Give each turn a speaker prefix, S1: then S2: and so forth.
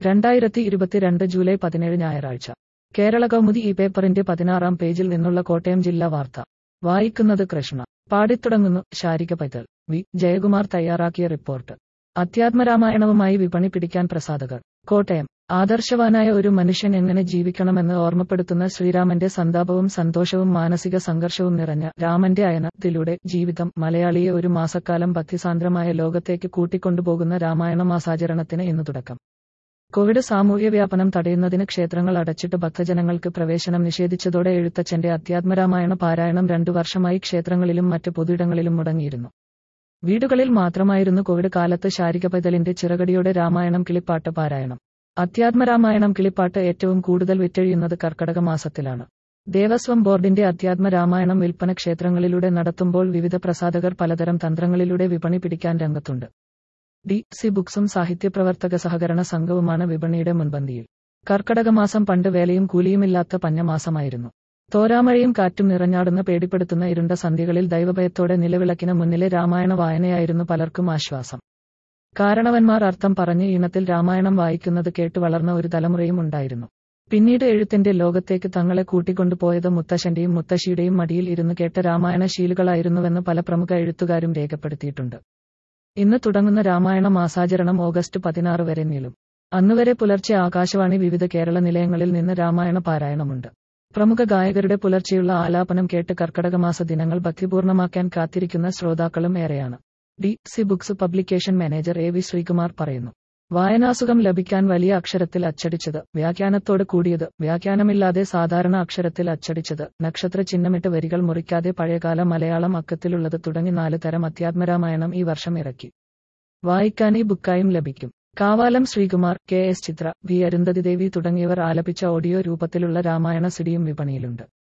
S1: രണ്ടായിരത്തി ഇരുപത്തിരണ്ട് ജൂലൈ പതിനേഴ് ഞായറാഴ്ച കേരള കൗമുദി ഈ പേപ്പറിന്റെ പതിനാറാം പേജിൽ നിന്നുള്ള കോട്ടയം ജില്ലാ വാർത്ത വായിക്കുന്നത് കൃഷ്ണ പാടിത്തുടങ്ങുന്നു ശാരിക പൈതൽ വി ജയകുമാർ തയ്യാറാക്കിയ റിപ്പോർട്ട് അധ്യാത്മരാമായണവുമായി വിപണി പിടിക്കാൻ പ്രസാധകർ കോട്ടയം ആദർശവാനായ ഒരു മനുഷ്യൻ എങ്ങനെ ജീവിക്കണമെന്ന് ഓർമ്മപ്പെടുത്തുന്ന ശ്രീരാമന്റെ സന്താപവും സന്തോഷവും മാനസിക സംഘർഷവും നിറഞ്ഞ രാമന്റെ അയനത്തിലൂടെ ജീവിതം മലയാളിയെ ഒരു മാസക്കാലം ഭക്തിസാന്ദ്രമായ ലോകത്തേക്ക് കൂട്ടിക്കൊണ്ടുപോകുന്ന രാമായണ മാസാചരണത്തിന് ഇന്ന് തുടക്കം കോവിഡ് സാമൂഹ്യ വ്യാപനം തടയുന്നതിന് ക്ഷേത്രങ്ങൾ അടച്ചിട്ട് ഭക്തജനങ്ങൾക്ക് പ്രവേശനം നിഷേധിച്ചതോടെ എഴുത്തച്ഛന്റെ അധ്യാത്മരാമായണ പാരായണം രണ്ടു വർഷമായി ക്ഷേത്രങ്ങളിലും മറ്റ് പൊതുയിടങ്ങളിലും മുടങ്ങിയിരുന്നു വീടുകളിൽ മാത്രമായിരുന്നു കോവിഡ് കാലത്ത് ശാരിക പൈതലിന്റെ ചിറകടിയോടെ രാമായണം കിളിപ്പാട്ട് പാരായണം അധ്യാത്മരാമായണം കിളിപ്പാട്ട് ഏറ്റവും കൂടുതൽ വിറ്റഴിയുന്നത് കർക്കടക മാസത്തിലാണ് ദേവസ്വം ബോർഡിന്റെ അധ്യാത്മ രാമായണം വിൽപ്പന ക്ഷേത്രങ്ങളിലൂടെ നടത്തുമ്പോൾ വിവിധ പ്രസാധകർ പലതരം തന്ത്രങ്ങളിലൂടെ വിപണി പിടിക്കാൻ രംഗത്തുണ്ട് ഡി സി ബുക്സും സാഹിത്യപ്രവർത്തക സഹകരണ സംഘവുമാണ് വിപണിയുടെ മുൻപന്തിയിൽ കർക്കടക മാസം പണ്ട് വേലയും കൂലിയുമില്ലാത്ത പഞ്ഞമാസമായിരുന്നു തോരാമഴയും കാറ്റും നിറഞ്ഞാടുന്ന പേടിപ്പെടുത്തുന്ന ഇരുണ്ട സന്ധ്യകളിൽ ദൈവഭയത്തോടെ നിലവിളക്കിന് മുന്നിലെ രാമായണ വായനയായിരുന്നു പലർക്കും ആശ്വാസം കാരണവന്മാർ അർത്ഥം പറഞ്ഞ് ഈണത്തിൽ രാമായണം വായിക്കുന്നത് കേട്ട് വളർന്ന ഒരു തലമുറയും ഉണ്ടായിരുന്നു പിന്നീട് എഴുത്തിന്റെ ലോകത്തേക്ക് തങ്ങളെ കൂട്ടിക്കൊണ്ടുപോയത് മുത്തശ്ശന്റെയും മുത്തശ്ശിയുടെയും മടിയിൽ ഇരുന്ന് കേട്ട രാമായണ ശീലുകളായിരുന്നുവെന്ന് പല പ്രമുഖ എഴുത്തുകാരും രേഖപ്പെടുത്തിയിട്ടുണ്ട് ഇന്ന് തുടങ്ങുന്ന രാമായണ മാസാചരണം ഓഗസ്റ്റ് പതിനാറ് വരെ നീളും അന്നുവരെ പുലർച്ചെ ആകാശവാണി വിവിധ കേരള നിലയങ്ങളിൽ നിന്ന് രാമായണ പാരായണമുണ്ട് പ്രമുഖ ഗായകരുടെ പുലർച്ചെയുള്ള ആലാപനം കേട്ട് കർക്കടകമാസ ദിനങ്ങൾ ഭക്തിപൂർണ്ണമാക്കാൻ കാത്തിരിക്കുന്ന ശ്രോതാക്കളും ഏറെയാണ് D C Books publication manager A V Sreekumar പറയുന്നു വായനാസുഖം ലഭിക്കാൻ വലിയ അക്ഷരത്തിൽ അച്ചടിച്ചത് വ്യാഖ്യാനത്തോട് കൂടിയത് വ്യാഖ്യാനമില്ലാതെ സാധാരണ അക്ഷരത്തിൽ അച്ചടിച്ചത് നക്ഷത്ര ചിഹ്നമിട്ട് വരികൾ മുറിക്കാതെ പഴയകാല മലയാളം അക്കത്തിലുള്ളത് തുടങ്ങി നാല് തരം അധ്യാത്മരാമായണം ഈ വർഷം ഇറക്കി വായിക്കാൻ ഈ ബുക്കായും ലഭിക്കും Kavalam Sreekumar K S Chithra V Arundhathi Devi തുടങ്ങിയവർ ആലപിച്ച ഓഡിയോ രൂപത്തിലുള്ള രാമായണ സിഡിയും വിപണിയിലുണ്ട്